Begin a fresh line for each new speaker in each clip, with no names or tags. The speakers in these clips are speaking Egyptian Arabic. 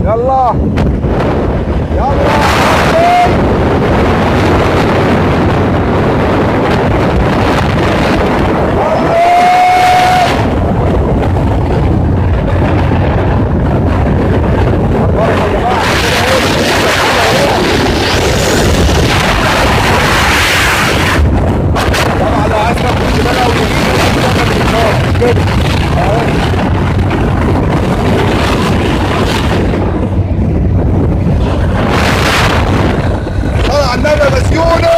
يلا يلا طبعا لو عايز تاخد شمال او يمين كده اهو طلع النبي يا مسيوني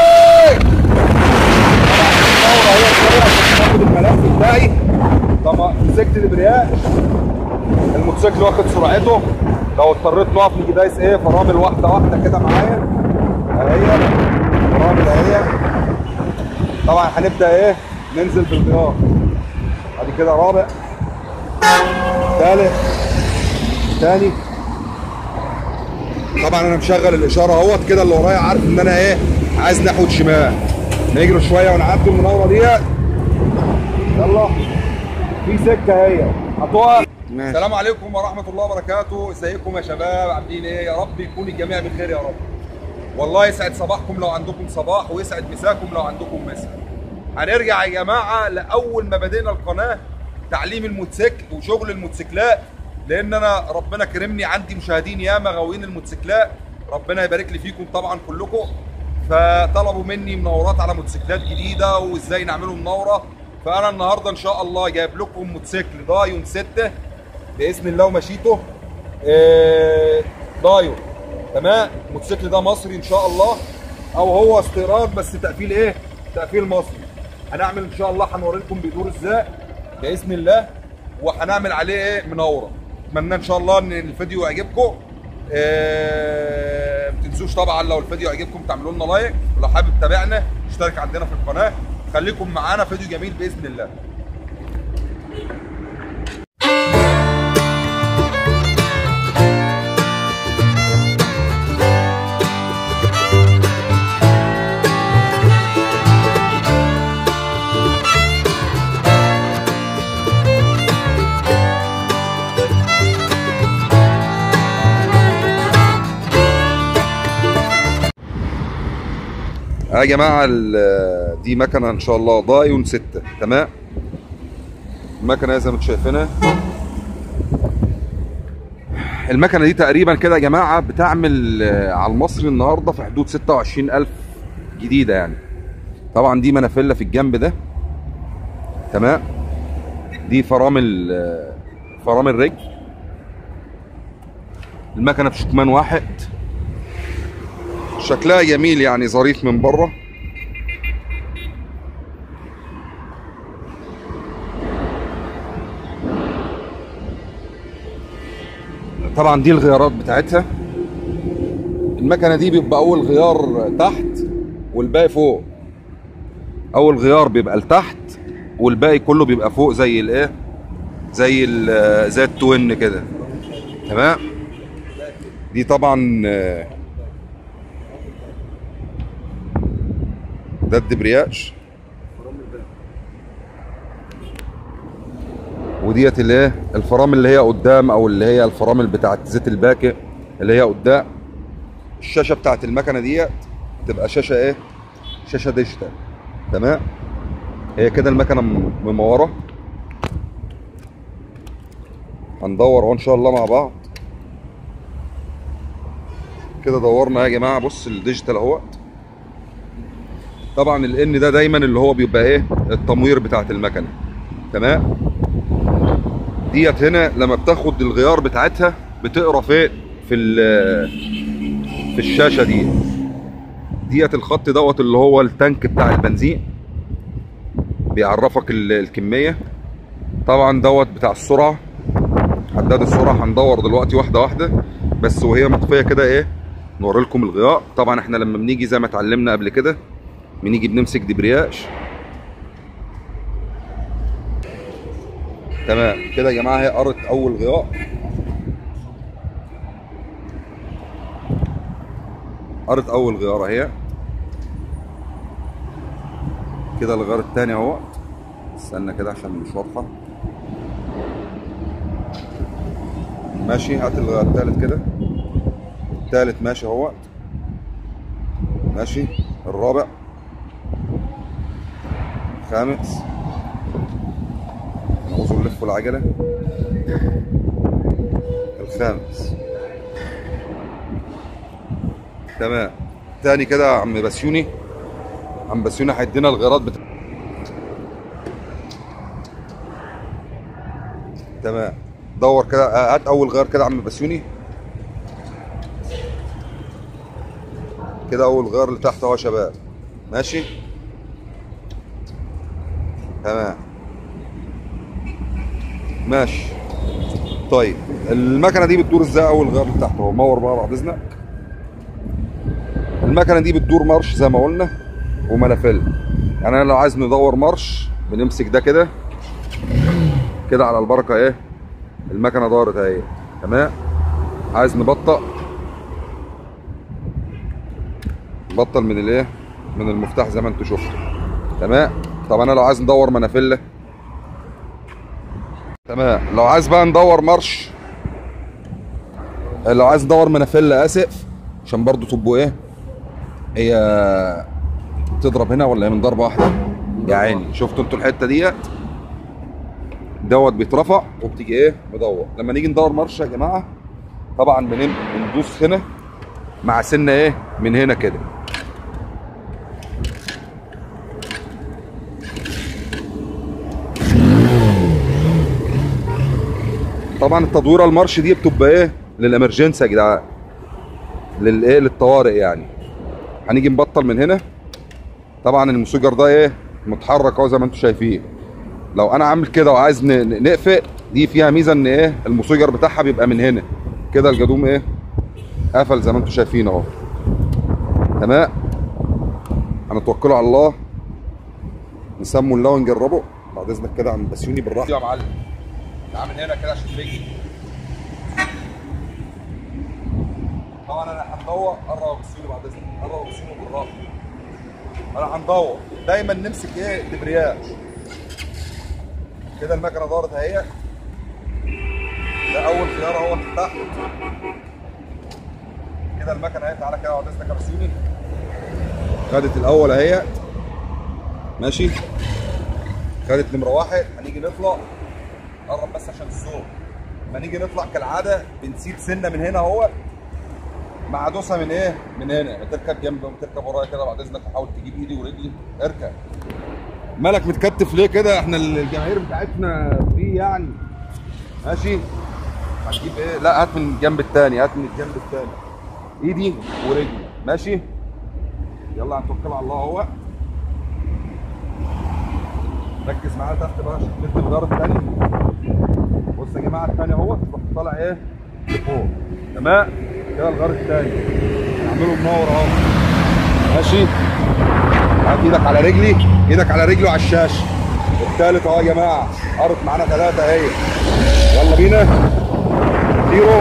طبعا هي الطريقه عشان تاخد الملف بتاعي طبعا مسكت الابرياء الموتوسيكل واخد سرعته لو اضطريت نقف نيجي دايس ايه فرامل واحده واحده كده معايا اهي فرامل اهي طبعا هنبدا ايه ننزل بالغيار ادي كده رابع ثالث ثاني طبعا انا مشغل الاشاره اهوت كده اللي ورايا عارف ان انا ايه عايز نحو شمال نجري شويه ونعدي المناوره ديت يلا في سكه اهي هتقف
ماشي.
السلام عليكم ورحمه الله وبركاته ازيكم يا شباب عاملين ايه يا رب يكون الجميع بخير يا رب والله يسعد صباحكم لو عندكم صباح ويسعد مساكم لو عندكم مساء هنرجع يا جماعه لاول ما بدينا القناه تعليم الموتوسيكل وشغل الموتوسيكلات لان انا ربنا كرمني عندي مشاهدين ياما غاويين الموتوسيكلات ربنا يبارك لي فيكم طبعا كلكم فطلبوا مني منورات على موتوسيكلات جديده وازاي نعملوا منوره فانا النهارده ان شاء الله جايب لكم موتوسيكل دايون 6 باذن الله ومشيته آه، دايون تمام الموتوسيكل ده مصري ان شاء الله او هو استيراد بس تقفيل ايه تقفيل مصري هنعمل ان شاء الله هنوري لكم بيدور ازاي باذن الله وهنعمل عليه ايه منوره اتمنى ان شاء الله ان الفيديو يعجبكم آه، ما تنسوش طبعا لو الفيديو عجبكم تعملوا لنا لايك ولو حابب تتابعنا اشترك عندنا في القناه خليكم معانا فيديو جميل باذن الله يا جماعه ال- دي مكنه ان شاء الله دايون 6 تمام المكنه زي ما انتم شايفينها المكنه دي تقريبا كده يا جماعه بتعمل آه، على المصري النهارده في حدود 26000 جديده يعني طبعا دي منافله في الجنب ده تمام دي فرامل آه، فرامل رجل المكنه بشكمان واحد شكلها جميل يعني ظريف من بره طبعا دي الغيارات بتاعتها المكنه دي بيبقى اول غيار تحت والباقي فوق اول غيار بيبقى لتحت والباقي كله بيبقى فوق زي الايه زي ال- زي التوين كده تمام دي طبعا آه، ده الدبرياج وديت اللي هي الفرامل اللي هي قدام او اللي هي الفرامل بتاعت زيت الباكي اللي هي قدام الشاشه بتاعت المكنه ديت تبقى شاشه ايه شاشه ديجيتال تمام هي كده المكنه م- مموره هندور اهو ان شاء الله مع بعض كده دورنا يا جماعه بص الديجيتال اهوت طبعا الان ده دايما اللي هو بيبقى ايه التموير بتاعت المكنه تمام ديت هنا لما بتاخد الغيار بتاعتها بتقرا فين في ال- في الشاشه دي ديت الخط دوت اللي هو التانك بتاع البنزين بيعرفك ال- الكميه طبعا دوت بتاع السرعه حداد السرعه هندور دلوقتي واحده واحده بس وهي مطفيه كده ايه نوري لكم الغيار طبعا احنا لما بنيجي زي ما اتعلمنا قبل كده بنيجي بنمسك دبرياج تمام كده يا جماعه هي قرت اول غيار قرت اول غيار اهي كده الغيار التاني اهو استنى كده عشان مش واضحه ماشي هات الغيار التالت كده التالت ماشي اهوت ماشي الرابع خامس نعوز نلف العجلة الخامس تمام تاني كده يا عم بسيوني عم بسيوني هيدينا الغيارات بتاع تمام دور كده آه، هات اول غيار كده يا عم بسيوني كده اول غيار اللي تحت اهو يا شباب ماشي تمام ماشي طيب المكنه دي بتدور ازاي اول غيار اللي تحت اهو مور بقى بعد اذنك المكنه دي بتدور مارش زي ما قلنا وملافل يعني انا لو عايز ندور مارش بنمسك ده كده كده على البركه ايه المكنه دارت اهي تمام عايز نبطأ نبطل من الايه من المفتاح زي ما انتوا شفتوا تمام طب انا لو عايز ندور منافله تمام لو عايز بقى ندور مارش لو عايز ندور منافله اسف عشان برضو تبقوا ايه هي تضرب هنا ولا هي من ضربه واحده يا عيني شفتوا انتوا الحته ديت دوت بيترفع وبتيجي ايه مدور لما نيجي ندور مارش يا جماعه طبعا بنم- بندوس هنا مع سنه ايه من هنا كده طبعا التدويره المارش دي بتبقى ايه للامرجنسي يا جدعان للايه للطوارئ يعني هنيجي نبطل من هنا طبعا المسجر ده ايه متحرك اهو زي ما انتم شايفين لو انا عامل كده وعايز ن- ن- نقفل دي فيها ميزه ان ايه المسجر بتاعها بيبقى من هنا كده الجدوم ايه قفل زي ما انتم شايفين اهو تمام هنتوكلوا على الله نسموا الله ونجربه بعد اذنك كده عم بسيوني بالراحه يا معلم تعال من هنا كده عشان رجلي طبعا انا هندور قرب بسيوني بعد اذنك قرب بسيوني بالراحه انا هندور دايما نمسك ايه الدبرياج كده المكنه دارت اهي ده اول خيار اهو تحت كده المكنه اهي تعالى كده بعد اذنك يا بسيوني خدت الاول اهي ماشي خدت نمره واحد هنيجي نطلع قرب بس عشان الصوت لما نيجي نطلع كالعاده بنسيب سنه من هنا اهو مع دوسه من ايه؟ من هنا بتركب جنب وتركب ورايا كده بعد اذنك احاول تجيب ايدي ورجلي اركب مالك متكتف ليه كده؟ احنا الجماهير بتاعتنا في يعني ماشي هتجيب ايه؟ لا هات من الجنب الثاني هات من الجنب الثاني ايدي ورجلي ماشي؟ يلا هنتوكل على الله اهو ركز معايا تحت بقى عشان تلف الجار الثاني بص يا جماعه الثاني اهو تروح طالع ايه لفوق تمام كده الغار الثاني نعمله منور اهو ماشي هات ايدك على رجلي ايدك على رجلي وعلى الشاشه الثالث اهو يا جماعه قرت معانا ثلاثه اهي يلا بينا زيرو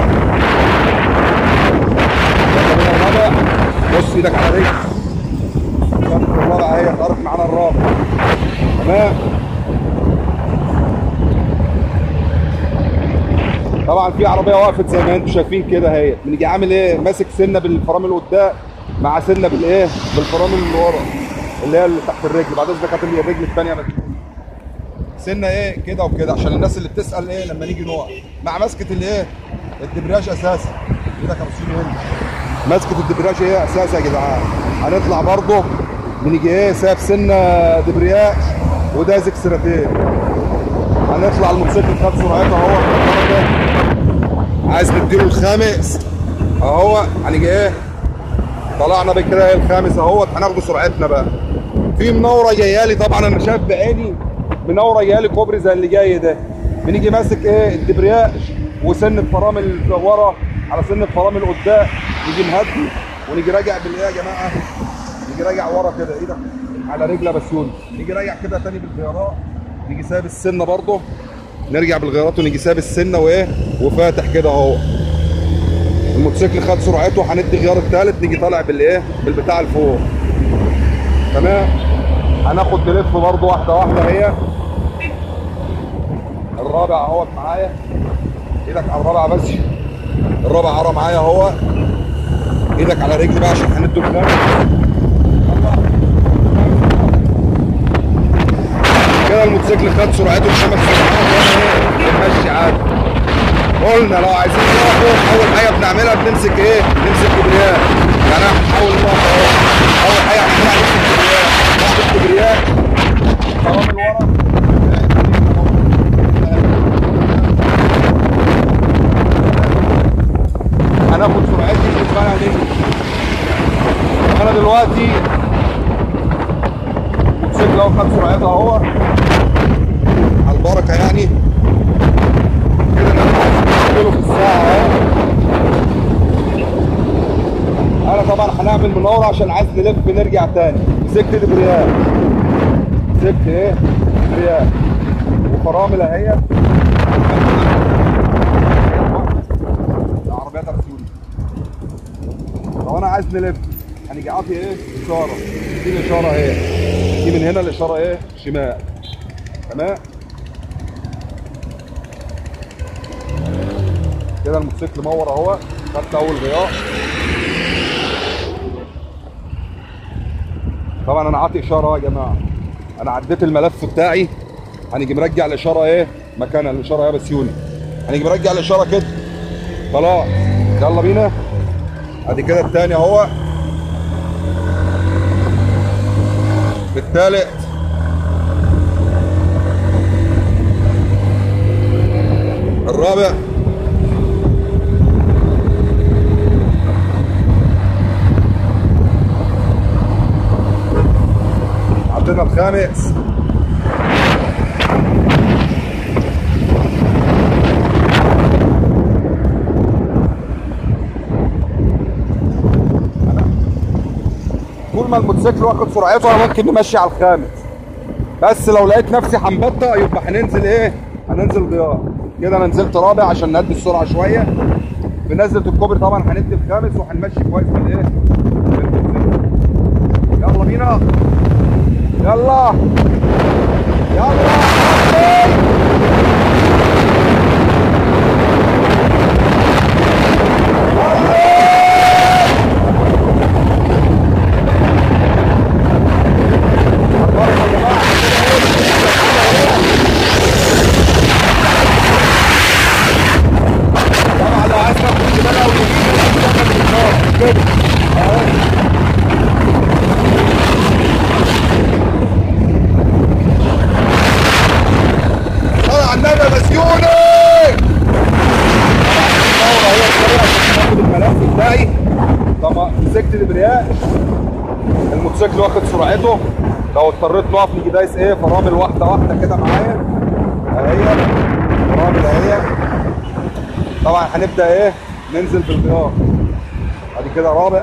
يلا بينا الرابع بص ايدك على رجلي كانت الرابع اهي قرت معانا الرابع تمام طبعا في عربيه وقفت زي ما انتم شايفين كده اهي بنيجي عامل ايه ماسك سنه بالفرامل قدام مع سنه بالايه بالفرامل اللي ورا اللي هي اللي تحت الرجل بعد اذنك هات لي الرجل الثانيه سنه ايه كده وكده عشان الناس اللي بتسال ايه لما نيجي نقع مع ماسكه الايه الدبرياج اساسا كده كرسيني هنا ماسكه الدبرياج ايه اساسا يا جدعان هنطلع برضه بنيجي ايه ساب سنه دبرياج وده زكسرتين هنطلع الموتوسيكل خد سرعته اهو عايز نديله الخامس اهو هنيجي ايه طلعنا بكده ايه الخامس اهوت هناخده سرعتنا بقى في منوره جايه لي طبعا انا شايف بعيني منوره جايه لي كوبري زي اللي جاي ده بنيجي ماسك ايه الدبرياج وسن الفرامل ورا على سن الفرامل قدام نيجي نهدي ونيجي راجع بالايه يا جماعه نيجي راجع ورا كده ايدك على رجل بسيون نيجي راجع كده تاني بالغيارات نيجي ساب السنه برضه نرجع بالغيارات ونيجي ساب السنه وايه وفاتح كده اهو الموتوسيكل خد سرعته هندي غيار الثالث نيجي طالع بالايه بالبتاع لفوق تمام هناخد نلف برضه واحده واحده هي الرابع اهوت معايا ايدك على الرابع بس الرابع ورا معايا اهو ايدك على رجلي بقى عشان هندوا الخامس كده الموتوسيكل خد سرعته بخمس سرعات وانا ايه ماشي عادي قلنا لو عايزين نقف اول حاجه بنعملها بنمسك ايه؟ نمسك كبرياء يعني انا هحاول نقف اهو اول حاجه هنعملها نمسك كبرياء ناخد كبرياء فرامل ورا هناخد سرعتي ونتفرع نجري انا دلوقتي الموتوسيكل اهو خد سرعتها اهو على البركه يعني كده انا كيلو في الساعه اهو انا طبعا هنعمل منوره عشان عايز نلف نرجع تاني مسكت البريال مسكت ايه بريال وفرامل اهي العربيات رسولي لو انا عايز نلف هنيجي عاطي ايه اشاره دي الاشاره اهي دي من هنا الاشاره ايه شمال تمام كده الموتوسيكل مور اهو خدت اول غيار طبعا انا عاطي اشاره اهو يا جماعه انا عديت الملف بتاعي هنيجي مرجع الاشاره ايه مكانها الاشاره يا بسيوني هنيجي مرجع الاشاره كده خلاص يلا بينا ادي كده التاني اهو التالت الرابع عندنا الخامس طول ما الموتوسيكل واخد سرعته انا ممكن نمشي على الخامس بس لو لقيت نفسي هنبطأ يبقى هننزل ايه؟ هننزل غيار كده انا نزلت رابع عشان نهدي السرعه شويه في نزله الكوبري طبعا هندي الخامس وهنمشي كويس في الايه؟ في الموتوسيكل. يلا بينا يلا يلا يا جماعه طبعا لو عايز تاخد شمال او يمين تاخد بالنار كده اهو طلع على النبي يا مسيوني طبعا هي الطريقه عشان تاخد الملف بتاعي طبعا مسكت البرياء الموتوسيكل واخد سرعته لو اضطريت نقف نيجي دايس ايه فرامل واحده واحده كده معايا اهي فرامل اهي طبعا هنبدا ايه ننزل بالغيار ادي كده رابع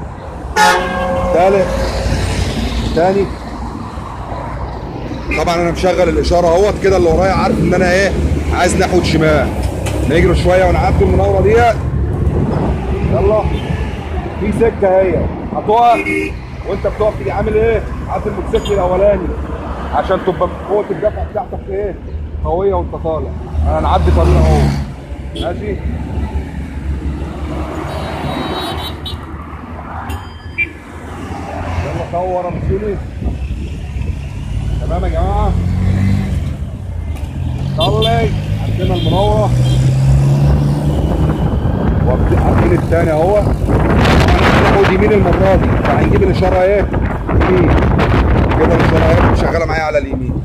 ثالث ثاني طبعا انا مشغل الاشاره اهوت كده اللي ورايا عارف ان انا ايه عايز نحو شمال نجري شويه ونعدي المناوره ديت يلا في سكه اهي هتقف وانت بتقف تيجي عامل ايه؟ عاطي الموتوسيكل الاولاني عشان تبقى قوه الدفع بتاعتك ايه؟ قويه وانت طالع انا نعدي طريق اهو ماشي يلا صور يا مسيوني تمام يا جماعه صلي عندنا المنوره وعارفين الثاني اهو هناخد يمين المره دي فهنجيب الاشاره ايه؟ يمين كده الاشاره اهي شغاله معايا على اليمين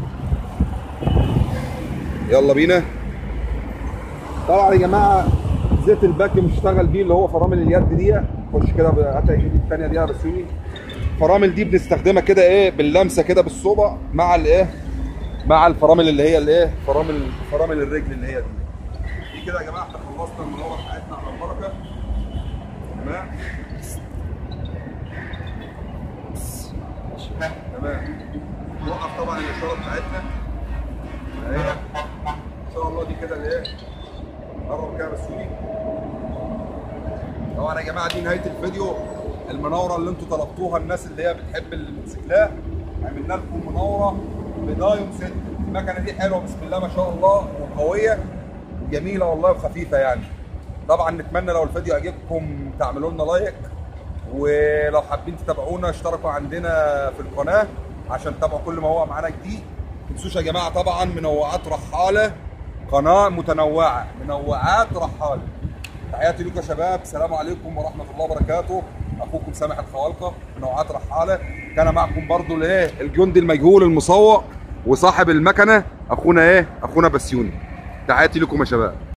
يلا بينا طبعا يا جماعه زيت الباك مش اشتغل بيه اللي هو فرامل اليد دي خش كده هات ايدي الثانيه دي يا بسيوني الفرامل دي بنستخدمها كده ايه باللمسه كده بالصوبع مع الايه مع الفرامل اللي هي الايه فرامل فرامل الرجل اللي هي دي دي كده يا جماعه احنا خلصنا المنوره بتاعتنا على البركه تمام تمام نوقف طبعا الاشاره بتاعتنا اهي ان شاء الله دي كده الايه قرب كده بسوني طبعا يا جماعه دي نهايه الفيديو المناوره اللي انتوا طلبتوها الناس اللي هي بتحب الموتوسيكلات عملنا لكم مناوره بدايون ست المكنه دي حلوه بسم الله ما شاء الله وقويه جميله والله وخفيفه يعني طبعا نتمنى لو الفيديو عجبكم تعملوا لنا لايك ولو حابين تتابعونا اشتركوا عندنا في القناه عشان تتابعوا كل ما هو معانا جديد ما تنسوش يا جماعه طبعا منوعات رحاله قناه متنوعه منوعات رحاله تحياتي لكم يا شباب السلام عليكم ورحمه الله وبركاته اخوكم سامح الخوالقه منوعات رحاله كان معكم برضو الايه الجندي المجهول المسوق وصاحب المكنه اخونا ايه اخونا بسيوني تحياتي لكم يا شباب